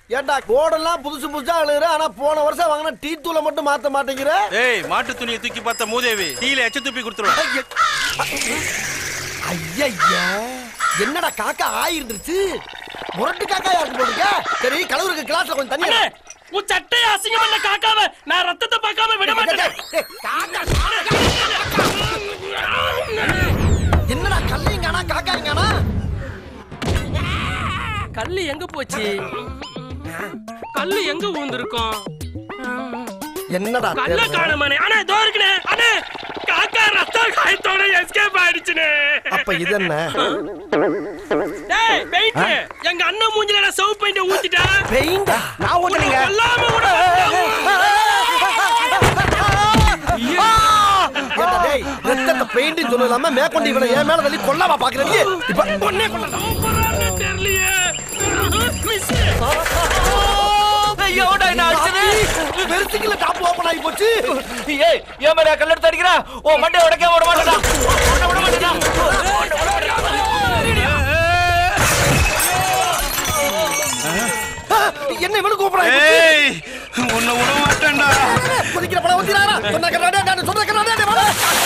ஏன்டா கோடெல்லாம் புதுசு புதுசா அழுகுற ஆனா போன வருஷம் வாங்கின டீ தூளை மட்டும் மாத்த மாட்டேங்கிற ஏய் மாட்டு துணியை தூக்கி பார்த்த மூதேவி டீல எச்ச துப்பி கொடுத்துருவேன் ஐயா என்னடா காக்கா ஆயிருந்துருச்சு முரட்டு காக்கா யாருக்கு போட்டுருக்க சரி கலவருக்கு கிளாஸ்ல கொஞ்சம் தண்ணி அண்ணே உன் சட்டையை அசிங்கம் பண்ண காக்காம நான் ரத்தத்தை பார்க்காம விட மாட்டேன் ஏய், காக்கா, காக்கா. என்னடா கல்லைங்கானா காக்காங்கானா கல்லு எங்க போச்சு கல்லு எங்க ஊந்திருக்கும் என்னடா கல்ல தேடுற? காணமானே அண்ணே இதோ இருக்குனே அண்ணே காக்கா ரத்த காயத்தோட எஸ்கேப் ஆயிடுச்சுனே அப்ப இது என்ன டேய் பெயிண்ட் எங்க அண்ணன் மூஞ்சில நான் சவு பெயிண்ட் ஊத்திட்டா பெயிண்டா நான் ஊத்துனீங்க எல்லாமே விட ஏன்டா டேய் ரத்தத்தை பெயிண்ட் சொன்னது இல்லாம மேற்கொண்டு இவனை என் மேல தள்ளி கொல்லாமா பாக்குற நீ இப்ப பொண்ணே கொள்ளலாம் தெரியலையே மிஸ் எவன்டா என்ன அடிச்சது பெருசுக்குள்ள டாப் ஓபன் ஆகி போச்சு ஏய் ஏன் மேல கல்லெடுத்து அடிக்கிறா ஓ மண்டை உடைக்க விட மாட்டேடா உன்னை விட மாட்டேடா என்ன இவனு கூப்பிடுறான் ஏய் உன்னை விட மாட்டேன்டா குதிக்கிற படம் ஊத்தினாரா சொன்ன கர்நாடே நான் சொல்ற கர்நாடே வாடா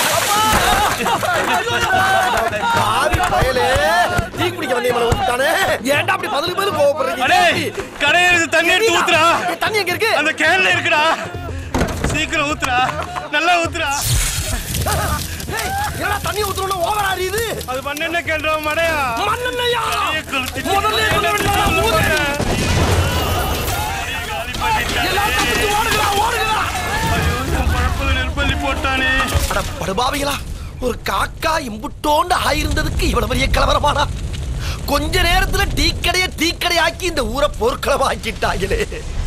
பாவி பயலே டீ குடிக்க வந்தே மேல ஊத்திட்டானே ஏன்டா அப்படி பதிலுக்கு பதில் கோவப்படுறீங்க அடே கடையில தண்ணி எடுத்து ஊத்துறா ஏய், தண்ணி எங்க இருக்கு அந்த கேன்ல இருக்குடா சீக்கிரம் ஊத்துறா நல்லா ஊத்துறா ஏய், என்னடா தண்ணி ஊத்துறோம்னு ஓவர் ஆறியுது அது பண்ண கேள்றா மடையா மண்ணெண்ணையா கையை கொளுத்திட்டு முதல்ல சொல்ல வேண்டியதா ஊது எல்லாரும் தப்பிச்சு ஓடுங்களா ஓடுங்களா ஐயோ, என் பழப்பது நெருப்பள்ளி போட்டானே அட படுபாவிகளா ஒரு காக்கா இம்புட்டோண்டு ஆயிருந்ததுக்கு இவ்வளவு பெரிய கலவரமானா கொஞ்ச நேரத்துல டீ கடைய டீ கடையாக்கி இந்த ஊரை போர்க்களமாக்கிட்டாங்களே